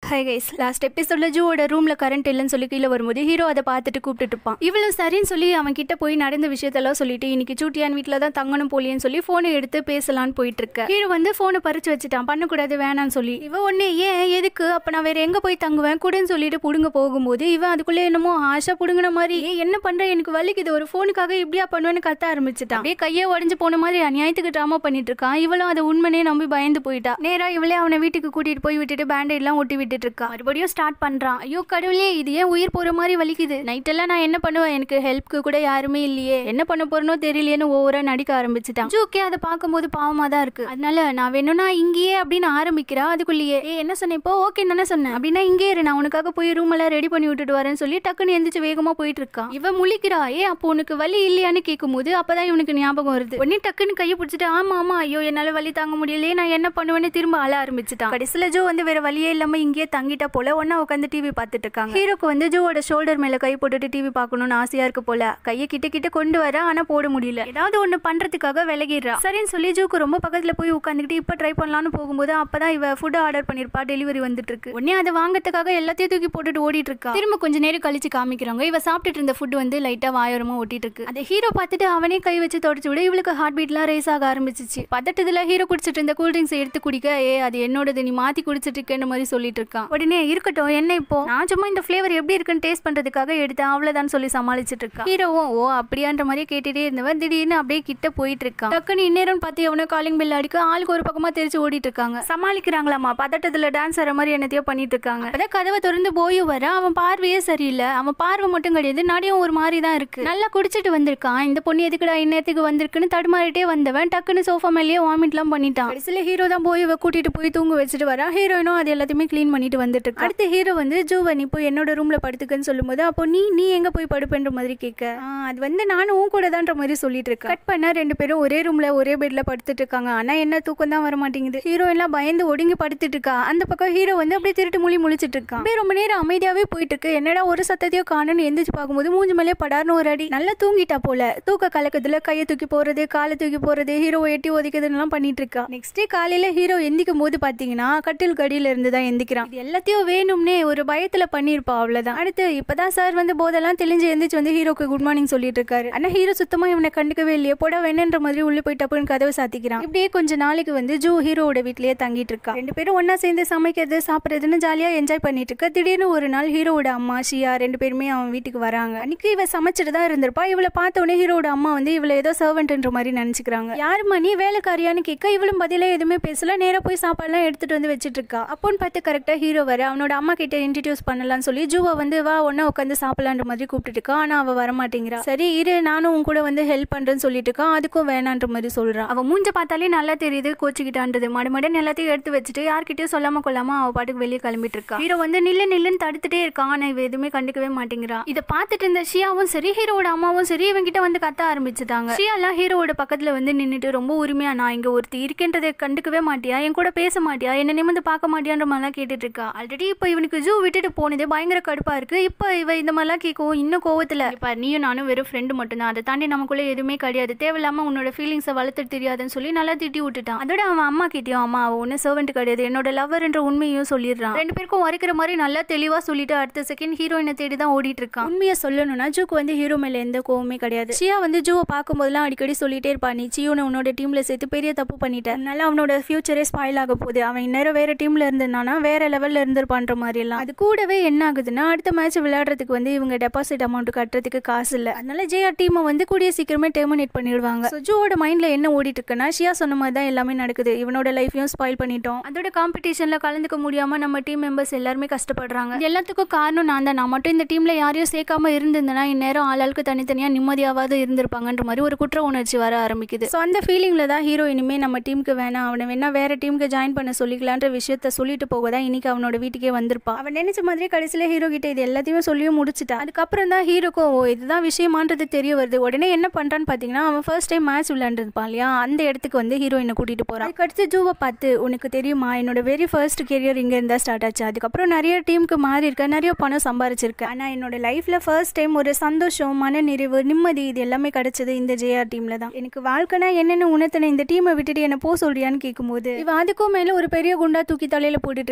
hi guys last எபிசோட்ல ஜூவோட ரூம்ல current இல்லைன்னு சொல்லி கீழே வரும்போது ஹீரோ அதை பார்த்துட்டு கூப்பிட்டுட்டு இருப்பான் இவ்வளவு சரின்னு சொல்லி அவன் கிட்ட போய் நடந்த விஷயத்தெல்லாம் சொல்லிட்டு இன்னைக்கு சூட்டியான் வீட்டில் தான் தங்கணும் போலியன்னு சொல்லி போனை எடுத்து பேசலான்னு போயிட்டு இருக்க ஹீரோ வந்து போனை பறிச்சு வச்சுட்டான் பண்ணக்கூடாது வேணாம்னு சொல்லி இவன் ஒன்னே ஏன் எதுக்கு அப்ப நான் வேற எங்க போய் தங்குவேன் கூடன்னு சொல்லிட்டு புடுங்க போகும்போது இவன் அதுக்குள்ளே என்னமோ ஆசை புடுங்கின மாதிரி "ஏய், என்ன பண்ற எனக்கு வலிக்குது ஒரு போனுக்காக இப்படியா பண்ணுவேன்னு கத்த ஆரம்பிச்சுட்டான் அப்படியே கையே உடஞ்சு போன மாதிரி அநியாயத்துக்கு ட்ராமா பண்ணிட்டு இருக்கான் இவளும் அதை உண்மைனே நம்பி பயந்து போயிட்டா நேரா இவளே அவனை வீட்டுக்கு கூட்டிட்டு போய் விட்டுட்டு பேண்டேட்லாம் ஒட்டி விட்டுட்டு இருக்கா மறுபடியும் ஸ்டார்ட் பண்றான் ஐயோ கடவுளே இது ஏன் உயிர் போற மாதிரி வலிக்குது நைட் எல்லாம் நான் என்ன பண்ணுவேன் எனக்கு ஹெல்ப்க்கு கூட யாருமே இல்லையே என்ன பண்ண போறனோ தெரியலையேன்னு ஓவரா நடிக்க ஆரம்பிச்சுட்டான் ஜூக்கே அதை பார்க்கும்போது பாவமா தான் இருக்கு அதனால நான் வேணும்னா இங்கேயே அப்படின்னு ஆரம்பிக்கிறா அதுக்குள்ளேயே ஏ என்ன சொன்னேன் இப்போ ஓகே தானே சொன்னேன் அப்படின்னா இங்கே இரு நான் உனக்காக போய் ரூம் எல்லாம் ரெடி பண்ணி விட்டுட்டு வரேன்னு சொல்லி டக்குன்னு எந்திரிச்சு வேகமா போயிட்டு இருக்கான் இவன் முழிக்கிறா ஏ அப்போ உனக்கு வலி இல்லையான்னு கேட்கும்போது அப்பதான் இவனுக்கு ஞாபகம் வருது உடனே டக்குன்னு கையை பிடிச்சிட்டு ஆமா ஆமா ஐயோ என்னால வலி தாங்க முடியலையே நான் என்ன பண்ணுவேன்னு திரும்ப அழ ஆரம்பிச்சுட்டான் கடைசியில ஜோ வந்து வேற வழியே இல்லாம இங்கேயே தங்கிட்டா போல ஒன்னா உட்காந்து டிவி பார்த்துட்டு இருக்காங்க ஹீரோக்கு வந்து ஜோவோட ஷோல்டர் மேல கை போட்டுட்டு டிவி பார்க்கணும்னு ஆசையா இருக்கு போல கையை கிட்ட கிட்ட கொண்டு வர ஆனா போட முடியல ஏதாவது ஒண்ணு பண்றதுக்காக விலகிடுறா சரின்னு சொல்லி ஜோக்கு ரொம்ப பக்கத்துல போய் உட்காந்துக்கிட்டு இப்ப ட்ரை பண்ணலாம்னு போகும்போது அப்பதான் இவ ஃபுட் ஆர்டர் பண்ணிருப்பா டெலிவரி வந்துட்டு இருக்கு உடனே அதை வாங்கறதுக்காக எல்லாத்தையும் தூக்கி போட்டுட்டு ஓடிட்டு இருக்கா திரும்ப கொஞ்ச நேரம் கழிச்சு காமிக்கிறாங்க இவ சாப்பிட்டுட்டு இருந்த ஃபுட் வந்து லைட்டா வாயோரமா ஒட்டிட்டு இருக்கு அதை ஹீரோ பார்த்துட்டு அவனே கை வச்சு தொடச்சு விட இவளுக்கு ஹார்ட் பீட்லாம் ரேஸ் ஆக ஆரம்பிச்சிச்சு பதட்டத்துல ஹீரோ குடிச்சிட்டு இருந்த கூல் ட்ரிங்க்ஸ் எடுத்து குடிக்க ஏ அது என்னோடது நீ மாத்தி குடிச்சிட்டு இருக்கேன்ற மாதிரி சொல்லிட்டு இருக்கான் உடனே இருக்கட்டும் என்ன இப்போ நான் சும்மா இந்த ஃபிளேவர் எப்படி இருக்குன்னு டேஸ்ட் பண்றதுக்காக எடுத்தேன் அவ்வளவுதான் சொல்லி சமாளிச்சிட்டு இருக்கா ஹீரோவும் ஓ அப்படியான்ற மாதிரி கேட்டுட்டே இருந்தவன் திடீர்னு அப்படியே கிட்ட போயிட்டு இருக்கான் டக்குன்னு இந்நேரம் பார்த்து எவனோ காலிங் பெல் அடிக்க ஆளுக்கு ஒரு பக்கமா தெரிச்சு ஓடிட்டு இருக்காங்க சமாளிக்கிறாங்களாமா பதட்டத்துல டான்ஸ் ஆற மாதிரி என்னத்தையோ பண்ணிட்டு இருக்காங்க அதான் கதவை திறந்து போய் வர அவன் பார்வையே சரியில்லை அவன் பார்வை மட்டும் கிடையாது நடையும் ஒரு மாதிரி தான் இருக்கு நல்லா குடிச்சிட்டு வந்திருக்கான் இந்த பொண்ணு எதுக்குடா இந்நேரத்துக்கு வந்திருக்குன்னு தடுமாறிட்டே வந்தவன் டக்குன்னு சோஃபா மேலேயே வாமிட்லாம் பண்ணிட்டான் கடைசியில ஹீரோ தான் போய் இவ கூட்டிட்டு போய் தூங்க வச்சுட்டு வரா ஹீரோயினும் அது எல்லாத்தையுமே க்ளீன் பண்ணிட்டு வந்துட்டு இருக்கு அடுத்து ஹீரோ வந்து ஜூவ நீ போய் என்னோட ரூம்ல படுத்துக்கன்னு சொல்லும்போது அப்போ நீ நீ எங்க போய் படுப்பேன்ற மாதிரி கேட்க "ஆ, அது வந்து நானும் உன் கூட தான்ற மாதிரி சொல்லிட்டு இருக்கேன் கட் பண்ணா ரெண்டு பேரும் ஒரே ரூம்ல ஒரே பெட்ல படுத்துட்டு இருக்காங்க ஆனா என்ன தூக்கம் தான் வர மாட்டேங்குது ஹீரோ எல்லாம் பயந்து ஒடுங்கி படுத்துட்டு இருக்கா அந்த பக்கம் ஹீரோ வந்து அப்படியே திருட்டு மொழி முழிச்சிட்டு இருக்கான் அப்படியே ரொம்ப நேரம் அமைதியாவே போயிட்டு இருக்கு என்னடா ஒரு சத்தத்தையோ காணும்னு எந்திரிச்சு பார்க்கும்போது மூஞ்சி மேலே படார்னு ஒரு அடி நல்லா தூங்கிட்டா போல தூக்க கலக்கத்துல கையை தூக்கி போறது காலை தூக்கி போறது ஹீரோ எட்டி ஒதிக்கிறதுலாம் பண்ணிட்டு இருக்கா நெக்ஸ்ட் டே காலையில ஹீரோ எந்திக்கும் போது பாத்தீங்கன்னா கட்டில் கடியில இருந்து தான் எந்திக்கிறான் இது எல்லாத்தையும் வேணும்னே ஒரு பயத்துல பண்ணிருப்பா அவ்வளவுதான் அடுத்து இப்பதான் சார் வந்து போதெல்லாம் தெளிஞ்சு எந்திரிச்சு வந்து ஹீரோக்கு குட் மார்னிங் சொல்லிட்டு இருக்காரு ஆனா ஹீரோ சுத்தமா இவனை கண்டுக்கவே இல்லையே போட வேணுன்ற மாதிரி உள்ள போய் டப்புன்னு கதவை சாத்திக்கிறான் இப்படியே கொஞ்ச நாளைக்கு வந்து ஜூ ஹீரோவோட வீட்லயே தங்கிட்டு இருக்கா ரெண்டு பேரும் ஒண்ணா சேர்ந்து சமைக்கிறது சாப்பிடுறதுன்னு ஜாலியா என்ஜாய் பண்ணிட்டு இருக்க திடீர்னு ஒரு நாள் ஹீரோவோட அம்மா ஷியா ரெண்டு பேருமே அவன் வீட்டுக்கு வராங்க அன்னைக்கு இவ சமைச்சிட்டு தான் இருந்திருப்பா இவளை பார்த்த உடனே ஹீரோட அம்மா வந்து இவளை ஏதோ சர்வெண்ட்ன்ற மாதிரி நினைச்சுக்கிறாங்க யாரும்மா நீ வேலைக்காரியான்னு கேட்க இவளும் பதிலே எதுவுமே பேசல நேரா போய் சாப்பாடுலாம் எடுத்துட்டு வந்து வச்சிட்டு இருக்கா அப்போன்னு பார்த்து கரெக்டா ஹீரோ வர அவனோட அம்மா கிட்ட இன்ட்ரடியூஸ் பண்ணலாம்னு சொல்லி ஜூவா வந்து வா ஒன்னா உட்காந்து சாப்பிடலான்ற மாதிரி கூப்பிட்டு இருக்கா ஆனா அவ வர மாட்டேங்கிறா சரி இரு நானும் உன் கூட வந்து ஹெல்ப் பண்றேன்னு சொல்லிட்டு இருக்கா அதுக்கும் வேணான்ற மாதிரி சொல்றா அவ மூஞ்ச பார்த்தாலே நல்லா தெரியுது கோச்சிக்கிட்டான்றது மடுமடன் எல்லாத்தையும் எடுத்து வச்சுட்டு யார்கிட்டயும் சொல்லாம கொள்ளாம அவ பாட்டுக்கு வெளியே கிளம்பிட்டு இருக்கா ஹீரோ வந்து நில்லு நில்லுன்னு தடுத்துட்டே இருக்கான் ஆனா இவ எதுவுமே கண்டுக்கவே மாட்டேங்கிறா இதை பார்த்துட்டு இருந்த ஷியாவும் சரி ஹீரோவோட அம்மாவும் சரி இவன் கிட்ட வந்து கத்த ஆரம்பிச்சுட்டாங்க ஷியாலாம் ஹீரோவோட பக்கத்துல வந்து நின்னுட்டு ரொம்ப உரிமையா நான் இங்க ஒருத்தி இருக்கேன்றதை கண்டுக்கவே மாட்டியா என் கூட பேச மாட்டியா என்ன நிமிந்து பார்க்க மாட்டியான்ற மாதிரிலாம் கேட்டுட்டு இருக்கா ஆல்ரெடி இப்போ இவனுக்கு ஜூ விட்டுட்டு போனது பயங்கர கடுப்பா இருக்கு இப்போ இவ இந்த மாதிரிலாம் கேட்கவும் இன்னும் கோவத்துல இப்ப நீயும் நானும் வெறும் ஃப்ரெண்டு மட்டும்தான் அதை தாண்டி நமக்குள்ள எதுவுமே கிடையாது தேவையில்லாம உன்னோட ஃபீலிங்ஸை வளர்த்துட்டு தெரியாதுன்னு சொல்லி நல்லா திட்டி விட்டுட்டான் அதோட அவன் அம்மா கிட்டயும் அம்மா அவ ஒன்னும் சர்வெண்ட் கிடையாது என்னோட லவ்வர்ன்ற உண்மையும் சொல்லிடுறான் ரெண்டு பேருக்கும் உரைக்கிற மாதிரி நல்லா தெளிவா சொல்லிட்டு அடுத்த செகண்ட் ஹீரோயினை தேடி தான் ஓடிட்டு இருக்கான் உண்மையை சொல்லணும்னா ஜூக்கு வந்து ஹீரோ மேல எந்த கோவமே கிடையாது ஷியா வந்து ஜூவை பார்க்கும்போதெல்லாம் அடிக்கடி சொல்லிட்டே இருப்பா நீ சியோனை உன்னோட டீம்ல சேர்த்து பெரிய தப்பு பண்ணிட்ட அதனால அவனோட ஃபியூச்சரே ஸ்பாயில் ஆக போகுது அவன் இந்நேரம் வேற டீம்ல இருந்தானா வேற லெவல்ல இருந்திருப்பான்ற மாதிரி எல்லாம் அது கூடவே என்ன ஆகுதுன்னா அடுத்த மேட்ச் விளையாடுறதுக்கு வந்து இவங்க டெபாசிட் அமௌண்ட் கட்டுறதுக்கு காசு இல்ல அதனால ஜேஆர் டீமை வந்து கூடிய சீக்கிரமே டெர்மினேட் பண்ணிடுவாங்க So, ஜூவோட மைண்ட்ல என்ன ஓடிட்டு இருக்குன்னா ஷியா சொன்ன மாதிரி தான் எல்லாமே நடக்குது இவனோட லைஃபையும் ஸ்பாயில் பண்ணிட்டோம் அதோட காம்படிஷன்ல கலந்துக்க முடியாம நம்ம டீம் மெம்பர்ஸ் எல்லாருமே கஷ்டப்படுறாங்க இது எல்லாத்துக்கும் காரணம் நான் தான் நான் மட்டும் இந்த டீம்ல யாரையும் சேர்க்காம இருந்திருந்தேன்னா இந்நேரம் ஆளாளுக்கு தனித்தனியா நிம்மதியாவது இருந்திருப்பாங்கன்ற மாதிரி ஒரு குற்ற உணர்ச்சி வர ஆரம்பிக்குது ஸோ அந்த ஃபீலிங்ல தான் ஹீரோ இனிமே நம்ம டீமுக்கு வேணாம் அவனை வேணா வேற டீமுக்கு ஜாயின் பண்ண சொல்லிக்கலான்ற விஷயத்த சொல்லிட்டு போக தான் இன்னைக்கு அவனோட வீட்டுக்கே வந்திருப்பா அவன் நினைச்ச மாதிரி கடைசியில ஹீரோ கிட்ட இது எல்லாத்தையுமே சொல்லியும் முடிச்சிட்டா அதுக்கப்புறம் தான் ஹீரோக்கும் ஓ இதுதான் விஷயமான்றது தெரிய வருது உடனே என்ன பண்றான்னு பாத்தீங்கன்னா அவன் ஃபர்ஸ்ட் டைம் மேட்ச் விளையாண்டுருப்பான் இல்லையா அந்த இடத்துக்கு வந்து ஹீரோயினை கூட்டிட்டு போறான் அதுக்கடுத்து ஜூவை பார்த்து உனக்கு தெரியுமா என்னோட வெரி ஃபர்ஸ்ட் கெரியர் இங்க இருந்தா ஸ்டார்ட் ஆச்சு அதுக்கப்புறம் நிறைய டீமுக்கு மாறி இருக்கேன் நிறைய பணம் சம்பாரிச்சிருக்கேன் ஆனா என்னோட லைஃப்ல ஃபர்ஸ்ட் டைம் ஒரு சந்தோஷம் மன நிறைவு நிம்மதி இது எல்லாமே கிடைச்சது இந்த ஜேஆர் டீம்ல தான் எனக்கு வாழ்க்கைனா என்னன்னு உணர்த்தின இந்த டீமை விட்டுட்டு என்ன போ சொல்றியான்னு கேட்கும்போது இவ அதுக்கும் மேல ஒரு பெரிய குண்டா தூக்கி தலையில போட்டுட்டு இருக்கா என்ன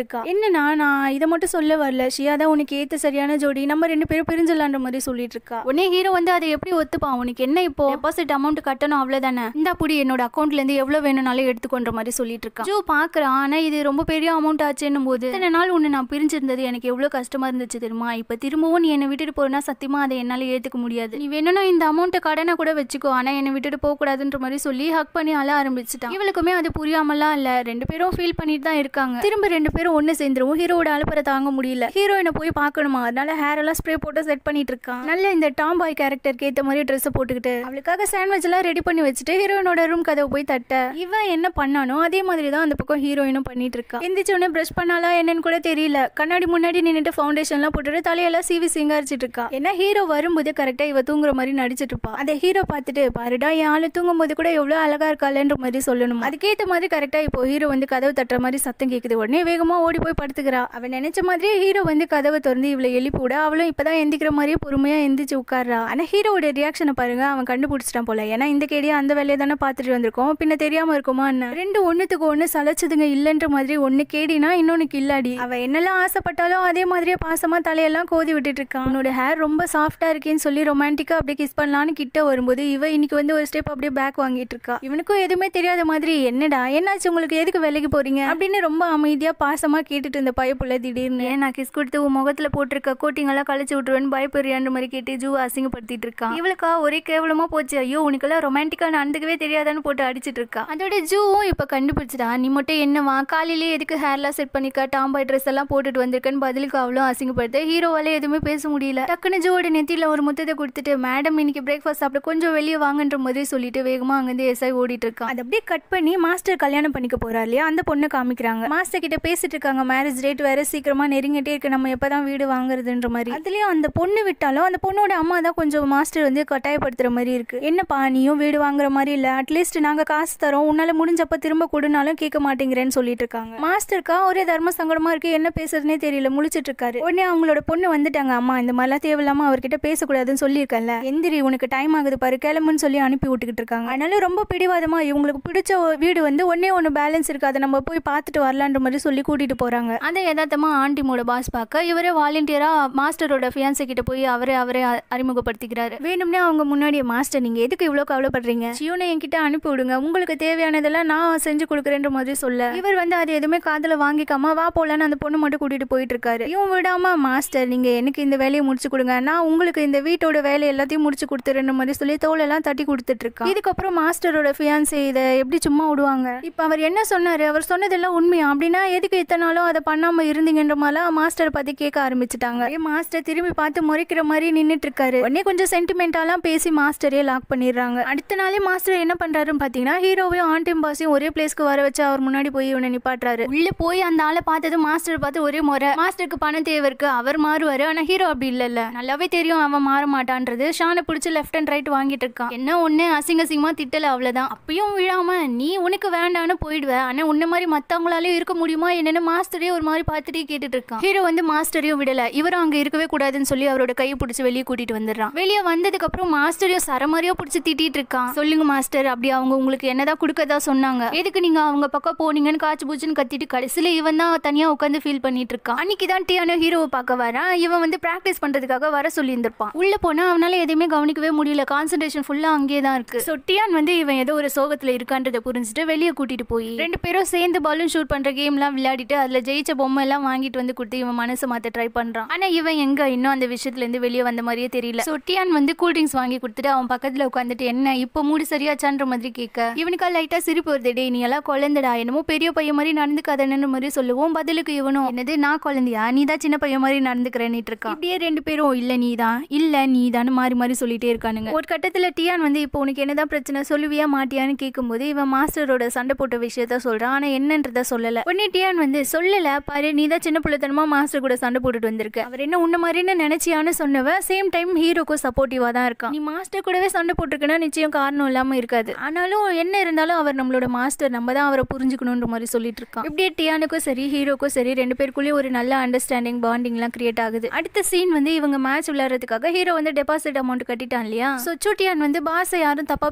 என்னன்னா நான் இதை மட்டும் சொல்ல வரல ஷியா தான் உனக்கு ஏத்த சரியான ஜோடி நம்ம ரெண்டு பேரும் பிரிஞ்சிடலான்ற மாதிரி சொல்லிட்டு இருக்கா உடனே ஹீரோ வந்து அதை எப்படி ஒத்துப்பான் உனக்கு என்ன இப்போ டெபாசிட் அமௌண்ட் கட்டணும் அவ்வளவுதானே இந்த புடி என்னோட அக்கௌண்ட்ல இருந்து எவ்வளவு வேணும்னாலும் எடுத்துக்கொன்ற மாதிரி சொல்லிட்டு இருக்கான் ஜோ பாக்குறான் ஆனா இது ரொம்ப பெரிய அமௌண்ட் ஆச்சுன்னும் போது இத்தனை நாள் உன்னை நான் பிரிஞ்சிருந்தது எனக்கு எவ்வளவு கஷ்டமா இருந்துச்சு தெரியுமா இப்ப திரும்பவும் நீ என்னை விட்டுட்டு போறனா சத்தியமா அதை என்னால ஏத்துக்க முடியாது நீ வேணும்னா இந்த அமௌண்ட்டை கடனை கூட வச்சுக்கோ ஆனா என்னை விட்டுட்டு போக கூடாதுன்ற மாதிரி சொல்லி ஹக் பண்ணி அழ ஆரம்பிச்சுட்டான் இவளுக்குமே அது புரியாமலாம் இல்ல ரெண்டு பேரும் ஃபீல் பண்ணிட்டு தான் இருக்காங்க திரும்ப ரெண்டு பேரும் ஒண்ணு சேர்ந்துருவோம் ஹீரோட அலுப்பறை தாங்க முடியல ஹீரோயினை போய் பார்க்கணுமா அதனால ஹேர் எல்லாம் ஸ்ப்ரே போட்டு செட் பண்ணிட்டு இருக்கான் நல்ல இந்த டாம் பாய் கேரக்டருக்கு ஏத்த மாதிரி ட்ரெஸ் போட்டுக்கிட்டு அவளுக்காக சாண்ட்விச் எல்லாம் ரெடி பண்ணி வச்சுட்டு ஹீரோயினோட ரூம் கதவை போய் தட்ட இவன் என்ன பண்ணானோ அதே மாதிரி தான் அந்த பக்கம் ஹீரோயினும் பண்ணிட்டு இருக்கா எந்திரிச்ச உடனே பிரஷ் பண்ணாலா என்னன்னு கூட தெரியல கண்ணாடி முன்னாடி நின்னுட்டு ஃபவுண்டேஷன்லாம் போட்டுட்டு தலையெல்லாம் சீவி சிங்காரிச்சிட்டு இருக்கா ஏன்னா ஹீரோ வரும்போது கரெக்டா இவ தூங்குற மாதிரி நடிச்சிட்டு இருப்பா அந்த ஹீரோ பார்த்துட்டு பாருடா என் ஆளு தூங்கும் போது கூட எவ்வளவு அழகா இருக்காளன்ற மாதிரி சொல்லணும் அதுக்கேத்த மாதிரி கரெக்டா இப்போ ஹீரோ வந்து கதவு தட்டுற மாதிரி சத்தம் கேக்குது உடனே வேகமா ஓடி போய் படுத்துக்கிறா அவன் நினைச்ச மாதிரியே ஹீரோ வந்து கதவை திறந்து இவளை எழுப்பி விட அவளும் இப்பதான் எந்திக்கிற மாதிரியே பொறுமையா எந்திரிச்சு உட்கார்றா ஆனா ஹீரோவோட ரியாக்ஷனை பாருங்க அவன் கண்டுபிடிச்சிட்டான் போல ஏன்னா இந்த கேடியா அந்த வேலையை தானே பார்த்துட்டு வந்திருக்கோம் பின்ன தெரியாம இருக்குமா என்ன ரெண்டு ஒண்ணுத்துக்கு ஒண்ணு சலைச்சதுங்க இல்லன்ற மாதிரி ஒண்ணு கேடினா இன்னொன்னுக்கு இல்லாடி அவ என்னெல்லாம் ஆசைப்பட்டாலும் அதே மாதிரியே பாசமா தலையெல்லாம் கோதி விட்டுட்டு இருக்கான் அவனோட ஹேர் ரொம்ப சாஃப்டா இருக்கேன்னு சொல்லி ரொமான்டிக்கா அப்படியே கிஸ் பண்ணலான்னு கிட்ட வரும்போது இவ இன்னைக்கு வந்து ஒரு ஸ்டெப் அப்படியே பேக் வாங்கிட்டு இருக்கா இவனுக்கும் எதுவுமே தெரியாத மாதிரி என்னடா என்னாச்சு உங்களுக்கு எதுக்கு வேலைக்கு போறீங்க அப்படின்னு ரொம்ப அமைதியா பாசமா கேட்டுட்டு இருந்த பயப்புள்ள திடீர்னு ஏன் நான் கிஸ் கொடுத்து உன் முகத்துல போட்டிருக்க கோட்டிங் எல்லாம் கழிச்சு விட்டுருவேன்னு பயப்படுறியான்ற மாதிரி கேட்டு ஜூ அசிங்கப்படுத்திட்டு இருக்கான் இவளுக்கா ஒரே கேவலமா போச்சு ஐயோ உனக்கெல்லாம் ரொமான்டிக்கா நடந்துக்கவே தெரியாதான்னு போட்டு அடிச்சிட்டு இருக்கா அதோட ஜூவும் இப்ப கண்டுபிடிச்சிட்டா நீ மட்டும் என்னவா காலையிலேயே எதுக்கு ஹேர்லாம் செட் பண்ணிக்க டாம்பாய் ட்ரெஸ் எல்லாம் போட்டுட்டு வந்திருக்கேன்னு பதிலுக்கு அவளும் அசிங்கப்படுத்த ஹீரோவால எதுவுமே பேச முடியல டக்குன்னு ஜூவோட நெத்தியில ஒரு முத்தத்தை கொடுத்துட்டு மேடம் இன்னைக்கு பிரேக்ஃபாஸ்ட் சாப்பிட கொஞ்சம் வெளியே வாங்கன்ற மாதிரி சொல்லிட்டு வேகமா அங்கிருந்து எஸ்ஐ ஓடிட்டு இருக்கான் அதை அப்படியே கட் பண்ணி மாஸ்டர் கல்யாணம் பண்ணிக்க போறா இல்லையா அந்த பொண்ணை காமிக்கிறாங்க மாஸ்டர் கிட்ட பேசிட்டு இருக்காங்க மேரேஜ் டேட் வேற சீக்கிரமா நெருங்கிட்டே இருக்கு நம்ம எப்பதான் வீடு வாங்குறதுன்ற மாதிரி அதுலயும் அந்த பொண்ணு விட்டாலும் அந்த பொண்ணோட அம்மா தான் கொஞ்சம் மாஸ்டர் வந்து கட்டாயப்படுத்துற மாதிரி இருக்கு என்னப்பா நீயும் வீடு வாங்குற மாதிரி இல்ல அட்லீஸ்ட் நாங்க காசு தரோம் உன்னால முடிஞ்சப்ப திரும்ப கொடுனாலும் கேட்க மாட்டேங்கிறேன்னு சொல்லிட்டு இருக்காங்க மாஸ்டருக்கா ஒரே தர்ம சங்கடமா இருக்கு என்ன பேசுறதுனே தெரியல முழிச்சிட்டு இருக்காரு உடனே அவங்களோட பொண்ணு வந்துட்டாங்க அம்மா இந்த மாதிரிலாம் தேவையில்லாம அவர்கிட்ட பேசக்கூடாதுன்னு சொல்லியிருக்கேன்ல எந்திரி உனக்கு டைம் ஆகுது பாரு கிளம்புன்னு சொல்லி அனுப்பி விட்டுக்கிட்டு இருக்காங்க அதனால ரொம்ப பிடிவாதமா இவங்களுக்கு பிடிச்ச ஒரு வீடு வந்து ஒன்னே ஒன்று பேலன்ஸ் இருக்கு அதை நம்ம போய் பார்த்துட்டு வரலான்ற மாதிரி சொல்லி கூட்டிட்டு போறாங்க அந்த யதார்த்தமா ஆண்டிமோட பாஸ் பார்க்க இவரே வாலண்டியரா மாஸ்டரோட ஃபியான்சி கிட்ட போய் அவரே அவரே அ- அறிமுகப்படுத்திக்கிறாரு வேணும்னே அவங்க முன்னாடி மாஸ்டர் நீங்க எதுக்கு இவ்வளவு கவலைப்படுறீங்க சியோனை என்கிட்ட அனுப்பி விடுங்க உங்களுக்கு தேவையானதெல்லாம் நான் செஞ்சு கொடுக்குறேன்ற மாதிரி சொல்ல இவர் வந்து அது எதுவுமே காதுல வாங்கிக்காம வா போலான்னு அந்த பொண்ணு மட்டும் கூட்டிட்டு போயிட்டு இருக்காரு இவன் விடாம மாஸ்டர் நீங்க எனக்கு இந்த வேலையை முடிச்சு கொடுங்க நான் உங்களுக்கு இந்த வீட்டோட வேலை எல்லாத்தையும் முடிச்சு கொடுத்துறேன்ற மாதிரி சொல்லி தோலெல்லாம் தட்டி கொடுத்துட்டு இருக்கான் இதுக்கப்புறம் மாஸ்டரோட ஃபியான்சி இதை எப்படி சும்மா விடுவாங்க இப்ப அவர் என்ன சொன்னாரு அவர் சொன்னதெல்லாம் உண்மையா அப்படின்னா எதுக்கு இத்தனை நாளும் அதை பண்ணாம இருந்தீங்கன்ற மாதிரிலாம் மாஸ்டர் பத்தி கேட்க ஆரம்பிச்சுட்டாங்க ஏ மாஸ்டர் திரும்பி பார்த்து முறைக்கிற மாதிரி நின்னுட்டு இருக்காரு உடனே கொஞ்சம் சென்டிமெண்டாலாம் பேசி மாஸ்டரே லாக் பண்ணிடுறாங்க அடுத்த நாளே மாஸ்டர் என்ன பண்றாருன்னு பாத்தீங்கன்னா ஹீரோவையும் ஆண்டியும் பாஸையும் ஒரே பிளேஸ்க்கு வர வச்சு அவர் முன்னாடி போய் இவனை நிப்பாட்டுறாரு உள்ள போய் அந்த ஆளை பார்த்தது மாஸ்டர் பார்த்து ஒரே முறை மாஸ்டருக்கு பணம் தேவை இருக்கு அவர் மாறுவாரு ஆனா ஹீரோ அப்படி இல்லல்ல நல்லாவே தெரியும் அவன் மாற மாட்டான்றது ஷானை பிடிச்சி லெஃப்ட் அண்ட் ரைட் வாங்கிட்டு இருக்கான் என்ன ஒண்ணு அசிங்க அசிங்கமா திட்டல அவ்வளவுதான் அப்பயும் விழாம நீ உனக்கு வேண்டான்னு போயிடுவ ஆனா உன்ன மாதிரி மத்தவங்களாலயும் இருக்க முடியுமா என்னன்னு மாஸ்டரே ஒரு மாதிரி பார்த்துட்டே கேட்டுட்டு இருக்கான் ஹீரோ வந்து மாஸ்டரையும் விடல இவரும் அங்க இருக்கவே கூடாதுன்னு சொல்லி அவரோட கையை பிடிச்சி வெளியே கூட்டிட்டு வந்துடுறான் வெளியே வந்ததுக்கு அப்புறம் மாஸ்டரையும் சரமாரியா பிடிச்சி திட்டிட்டு இருக்கான் சொல்லுங்க மாஸ்டர் அப்படி அவங்க உங்களுக்கு என்னதான் கொடுக்கதா சொன்னாங்க எதுக்கு நீங்க அவங்க பக்கம் போனீங்கன்னு காய்ச்சி பூச்சின்னு கத்திட்டு கடைசியில இவன் தான் தனியா உட்காந்து ஃபீல் பண்ணிட்டு இருக்கான் அன்னைக்கு தான் டியானோ ஹீரோவை பார்க்க வரான் இவன் வந்து பிராக்டிஸ் பண்றதுக்காக வர சொல்லி இருந்திருப்பான் உள்ள போனா அவனால எதுவுமே கவனிக்கவே முடியல கான்சென்ட்ரேஷன் ஃபுல்லா அங்கேயே தான் இருக்கு ஸோ டியான் வந்து இவன் ஏதோ ஒரு சோகத்துல இருக்கான்றதை புரிஞ்சுட்டு வெளியே கூட்டிட்டு போய் ரெண்டு பேரும் சேர்ந்து பலூன் ஷூட் பண்ற கேம்லாம் விளையாடிட்டு அதுல ஜெயிச்ச பொம்மை எல்லாம் வாங்கிட்டு வந்து கொடுத்து இவன் மனசை மாத்த ட்ரை பண்றான் ஆனா இவன் எங்க இன்னும் அந்த விஷயத்துல இருந்து வெளியே வந்த மாதிரியே தெரியல ஸோ டியான் வந்து கூல் ட்ரிங்க்ஸ் வாங்கி கொடுத்துட்டு அவன் பக்கத்துல உட்காந்துட்டு என்ன இப்போ மூடு சரியாச்சான்ற மாதிரி கேட்க இவனுக்கா லைட்டா சிரிப்பு வருது டேய் நீ எல்லாம் குழந்தைடா என்னமோ பெரிய பையன் மாதிரி நடந்துக்காதன்னு மாதிரி சொல்லுவோம் பதிலுக்கு இவனும் என்னது நான் குழந்தையா நீ தான் சின்ன பையன் மாதிரி நடந்துக்கிறேன்னு இருக்கான் இப்படியே ரெண்டு பேரும் இல்ல நீ தான் இல்ல நீ தான் மாறி மாறி சொல்லிட்டே இருக்கானுங்க ஒரு கட்டத்துல டியான் வந்து இப்போ உனக்கு என்னதான் பிரச்சனை சொல்லுவியா மாட்டியான்னு கேட்கும்போது இவன் மாஸ்டரோட சண்டை போட்ட விஷயத்த சொல்றான் ஆனா என்னன்றத சொல்லல உடனே டியான் வந்து சொல்லல பாரு நீ தான் சின்ன பிள்ளைத்தனமா மாஸ்டர் கூட சண்டை போட்டுட்டு வந்திருக்க அவர் என்ன உன்ன மாதிரின்னு நினைச்சியான்னு சொன்னவ சேம் டைம் ஹீரோக்கும் சப்போர்ட்டிவா தான் இருக்கான் நீ மாஸ்டர் கூடவே சண்டை போட்டிருக்கனா நிச்சயம் காரணம் இல்லாம இருக்காது ஆனாலும் என்ன இருந்தாலும் அவர் நம்மளோட மாஸ்டர் நம்ம தான் அவரை புரிஞ்சுக்கணுன்ற மாதிரி சொல்லிட்டு இருக்கான் இப்படியே டியானுக்கும் சரி ஹீரோக்கும் சரி ரெண்டு பேருக்குள்ளேயும் ஒரு நல்ல அண்டர்ஸ்டாண்டிங் பாண்டிங்லாம் கிரியேட் ஆகுது அடுத்த சீன் வந்து இவங்க மேட்ச் விளையாடுறதுக்காக ஹீரோ வந்து டெபாசிட் அமௌண்ட் கட்டிட்டான் இல்லையா ஸோ சுட்டியான் வந்து பாஸை யாரும் தப்பா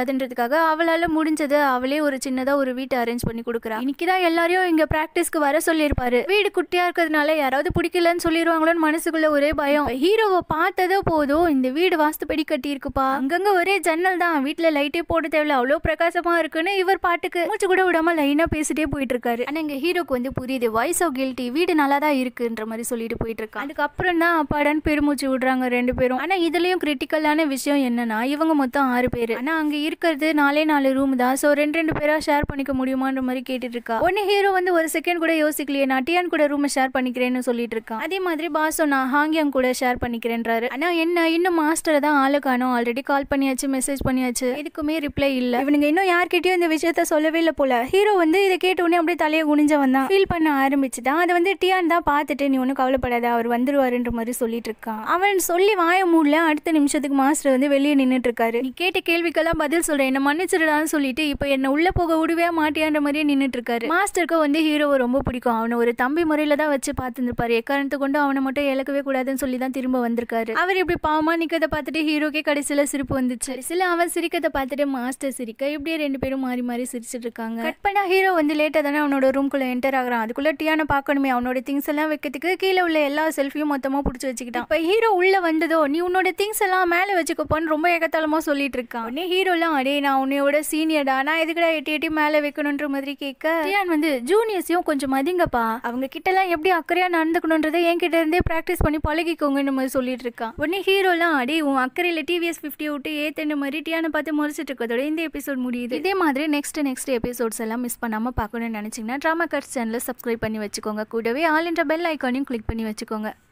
பேசிடக்கூடாதுன்றதுக்காக அவளால முடிஞ்சதை அவளே ஒரு சின்னதா ஒரு வீட்டை அரேஞ்ச் பண்ணி கொடுக்குறா இன்னைக்கு தான் எல்லாரையும் இங்க பிராக்டிஸ்க்கு வர சொல்லியிருப்பாரு வீடு குட்டியா இருக்கிறதுனால யாராவது பிடிக்கலன்னு சொல்லிடுவாங்களோன்னு மனசுக்குள்ள ஒரே பயம் ஹீரோவை பார்த்ததோ போதும் இந்த வீடு வாஸ்துப்படி கட்டி இருக்குப்பா அங்கங்க ஒரே ஜன்னல் தான் வீட்டுல லைட்டே போட தேவையில்ல அவ்வளோ பிரகாசமா இருக்குன்னு இவர் பாட்டுக்கு மூச்சு கூட விடாம லைனா பேசிட்டே போயிட்டு இருக்காரு ஆனா இங்க ஹீரோக்கு வந்து புரியுது வாய்ஸ் ஆஃப் கில்ட்டி வீடு நல்லா தான் இருக்குன்ற மாதிரி சொல்லிட்டு போயிட்டு இருக்கான் அதுக்கப்புறம் தான் அப்பாடான்னு பெருமூச்சு விடுறாங்க ரெண்டு பேரும் ஆனா இதுலயும் கிரிட்டிக்கலான விஷயம் என்னன்னா இவங்க மொத்தம் ஆறு பேர் ஆனா அங்க இருக்கிறது நாலே நாலு ரூம் தான் சோ ரெண்டு ரெண்டு பேரா ஷேர் பண்ணிக்க முடியுமான்ற மாதிரி கேட்டுட்டு இருக்கா உடனே ஹீரோ வந்து ஒரு செகண்ட் கூட யோசிக்கலையே நான் டியான் கூட ரூம் ஷேர் பண்ணிக்கிறேன்னு சொல்லிட்டு இருக்கான் அதே மாதிரி பாசோ நான் ஹாங்கியாங் கூட ஷேர் பண்ணிக்கிறேன்றாரு ஆனா என்ன இன்னும் மாஸ்டரை தான் ஆளு காணோம் ஆல்ரெடி கால் பண்ணியாச்சு மெசேஜ் பண்ணியாச்சு இதுக்குமே ரிப்ளை இல்ல இவனுங்க இன்னும் யார்கிட்டயும் இந்த விஷயத்த சொல்லவே இல்லை போல ஹீரோ வந்து இதை கேட்ட உடனே அப்படியே தலையை குனிஞ்ச வந்தான் ஃபீல் பண்ண ஆரம்பிச்சுதான் அதை வந்து டியான் தான் பார்த்துட்டு நீ ஒன்றும் கவலைப்படாத அவர் வந்துருவாருன்ற மாதிரி சொல்லிட்டு இருக்கான் அவன் சொல்லி வாய மூடல அடுத்த நிமிஷத்துக்கு மாஸ்டர் வந்து வெளியே நின்னுட்டு இருக்காரு நீ கேட்ட கேள்விக்கெல்லாம் பதில் சொல்றேன் என்ன மன்னிச்சிடலான்னு சொல்லிட்டு இப்போ என்ன உள்ள போக விடுவே மாட்டியான்ற மாதிரியே நின்னுட்டு இருக்காரு மாஸ்டருக்கு வந்து ஹீரோவை ரொம்ப பிடிக்கும் அவனை ஒரு தம்பி முறையில தான் வச்சு பார்த்துருப்பாரு எக்காரணத்தை கொண்டு அவனை மட்டும் இழக்கவே கூடாதுன்னு சொல்லி தான் திரும்ப வந்திருக்காரு அவர் இப்படி பாவமா நிக்கதை பார்த்துட்டு ஹீரோக்கே கடைசியில சிரிப்பு வந்துச்சு கடைசியில அவன் சிரிக்கதை பார்த்துட்டு மாஸ்டர் சிரிக்க இப்படியே ரெண்டு பேரும் மாறி மாறி சிரிச்சிட்டு இருக்காங்க கட் பண்ணா ஹீரோ வந்து லேட்டா தானே அவனோட ரூம்குள்ள என்டர் ஆகுறான் அதுக்குள்ள டியான பார்க்கணுமே அவனோட திங்ஸ் எல்லாம் வைக்கிறதுக்கு கீழே உள்ள எல்லா செல்ஃபியும் மொத்தமா பிடிச்சி வச்சுக்கிட்டான் இப்ப ஹீரோ உள்ள வந்ததோ நீ உன்னோட திங்ஸ் எல்லாம் மேல வச்சுக்கோப்பான்னு ரொம்ப ஏகத்தாளமா சொல்லிட்டு இருக்கான் உடனே ஹீரோலாம் அடே நான் உன்னையோட சீனியர்டா நான் எதுக்குடா எட்டி எட்டி மேல வைக்கணுன்ற மாதிரி கேட்க டியான் வந்து ஜூனியர்ஸையும் கொஞ்சம் மதிங்கப்பா அவங்க கிட்ட எல்லாம் எப்படி அக்கறையா நடந்துக்கணுன்றதை என்கிட்ட இருந்தே பிராக்டிஸ் பண்ணி பழகிக்கோங்கன்னு மாதிரி சொல்லிட்டு இருக்கான் உடனே ஹீரோலாம் அடே உன் அக்கறையில டிவிஎஸ் ஃபிஃப்டி விட்டு ஏத்தன மாதிரி டியானை பார்த்து முறைச்சிட்டு இருக்கதோட இந்த எபிசோட் முடியுது இதே மாதிரி நெக்ஸ்ட் நெக்ஸ்ட் எபிசோட்ஸ் எல்லாம் மிஸ் பண்ணாம பார்க்கணும்னு நினைச்சீங்கன்னா ட்ராமா கட்ஸ் சேனலை சப்ஸ்கிரைப் பண்ணி வச்சுக்கோங்க கூடவே ஆல் என்ற பெல் ஐக்கானையும் கிளிக் பண்ணி வச்சுக்கோங்க